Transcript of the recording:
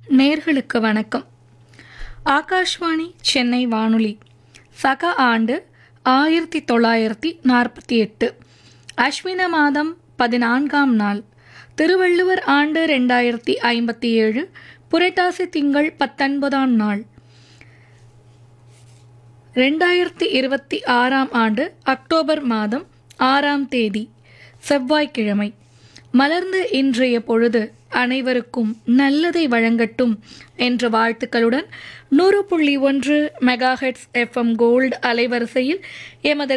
நேர்களுக்கு வணக்கம் ஆகாஷ்வாணி சென்னை வானொலி சக ஆண்டு ஆயிரத்தி தொள்ளாயிரத்தி நாற்பத்தி எட்டு அஸ்வின மாதம் பதினான்காம் நாள் திருவள்ளுவர் ஆண்டு ரெண்டாயிரத்தி ஐம்பத்தி ஏழு புரட்டாசி திங்கள் பத்தொன்பதாம் நாள் ரெண்டாயிரத்தி இருபத்தி ஆறாம் ஆண்டு அக்டோபர் மாதம் ஆறாம் தேதி செவ்வாய்க்கிழமை மலர்ந்த இன்றைய பொழுது அனைவருக்கும் நல்லதை வழங்கட்டும் என்ற வாழ்த்துக்களுடன் நூறு புள்ளி ஒன்று மெகாஹெட்ஸ் எஃப்எம் கோல்டு அலைவரிசையில் எமது